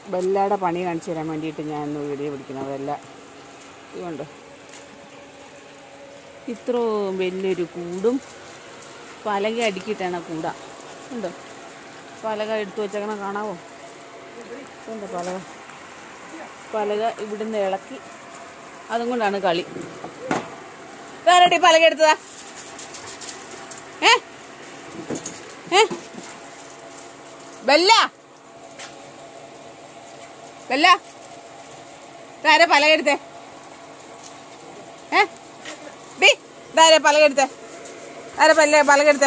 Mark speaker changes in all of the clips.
Speaker 1: ബെല്ലയുടെ പണി കാണിച്ചു തരാൻ വേണ്ടിയിട്ട് ഞാൻ ഇന്ന് വീഡിയോ പിടിക്കുന്നത് ബെല്ല ഇതുകൊണ്ട് ഇത്രയും വലിയൊരു കൂടും പലക അടുക്കിയിട്ടാണ് ആ കൂട ഉണ്ടോ പലക എടുത്തു വെച്ചേക്കണ കാണാവോ ഉണ്ട് പലക പലക ഇവിടുന്ന് ഇളക്കി അതും കൊണ്ടാണ് കളി വേറെ പലക എടുത്തതാ ഏ ഏ ബെല്ല ബെല്ല ഇതാരെ പലക എടുത്തേ ഏ ഡി ഇതാരെ പലക എടുത്തേ ആരെ പല്ല പലക എടുത്തേ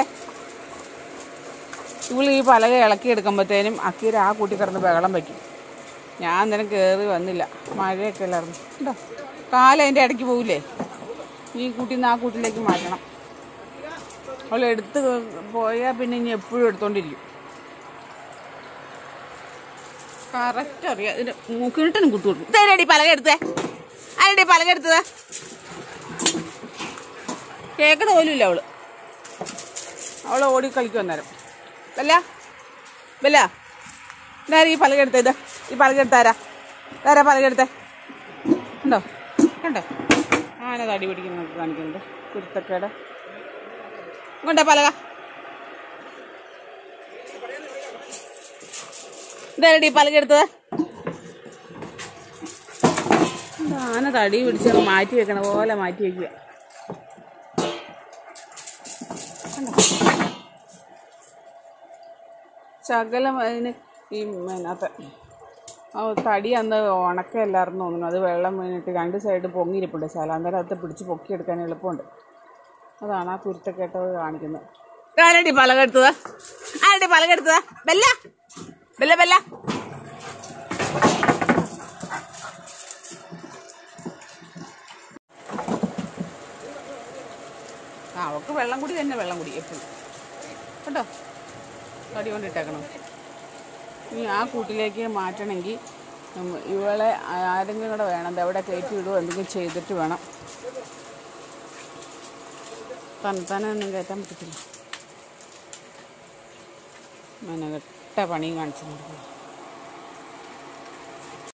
Speaker 1: ഇവള് ഈ പലക ഇളക്കി എടുക്കുമ്പോഴത്തേനും അക്കീര ആ കൂട്ടി കിടന്ന് ബഹളം വയ്ക്കും ഞാൻ അന്നേരം കയറി വന്നില്ല മഴയൊക്കെ അല്ലായിരുന്നു ഉണ്ടോ കാലം അതിൻ്റെ ഇടയ്ക്ക് പോവില്ലേ ഈ കൂട്ടിൽ നിന്ന് ആ കൂട്ടിലേക്ക് മാറ്റണം അവൾ എടുത്ത് പോയാൽ പിന്നെ ഇനി എപ്പോഴും എടുത്തോണ്ടിരിക്കും കറക്റ്റ് അറിയാം ഇതിന് മൂക്കിനിട്ടനും കുത്തു കൊടുക്കും ഇതേടി പലക എടുത്തേ അതിൻ്റെ പലക എടുത്തത് കേൾക്കണ പോലും ഇല്ല അവള് അവൾ ഓടി കളിക്കും അന്നേരം ബല്ല ബല്ല ഇതാരാ ഈ പലക എടുത്തത് ഇത് ഈ പലക എടുത്താരാ ഇതാരാ പലക എടുത്തേ ഉണ്ടോ കണ്ടോ ആന തടി പിടിക്കുന്ന കാണിക്കുന്നുണ്ട് കുരുത്തക്കേട് കൊണ്ടേ പലക ഇതാരടി പലക എടുത്തത് എന്താ ആന തടി പിടിച്ച് മാറ്റി വെക്കണ പോലെ മാറ്റി വെക്കുക ശകലം അതിന് ഈ അതിനകത്ത് ആ തടി അന്ന് ഉണക്കമല്ലായിരുന്നു തോന്നുന്നു അത് വെള്ളം വീണിട്ട് രണ്ട് സൈഡ് പൊങ്ങിയിരിപ്പുണ്ട് ശാലാന്തരം അകത്ത് പിടിച്ച് പൊക്കിയെടുക്കാൻ എളുപ്പമുണ്ട് അതാണ് ആ കുരുത്തക്കേട്ടത് കാണിക്കുന്നത് ആരടി പലകെടുത്തത് ആരടി പലകെടുത്തത് ബെല്ല ബെല്ല ബെല്ല ആ അവൾക്ക് വെള്ളം കുടി തന്നെ വെള്ളം കുടി എപ്പോഴും കേട്ടോ തടി കൊണ്ടിട്ടേക്കണം ഇനി ആ കൂട്ടിലേക്ക് മാറ്റണമെങ്കിൽ ഉം, ഇവളെ ആരെങ്കിലും കൂടെ വേണം ദേ അവിടെ കയറ്റി വിടുവോ എന്തെങ്കിലും ചെയ്തിട്ട് വേണം തന്നെത്താനെ ഒന്നും കയറ്റാൻ പറ്റത്തില്ല മെനകെട്ട പണിയും കാണിച്ചു കൊടുക്കും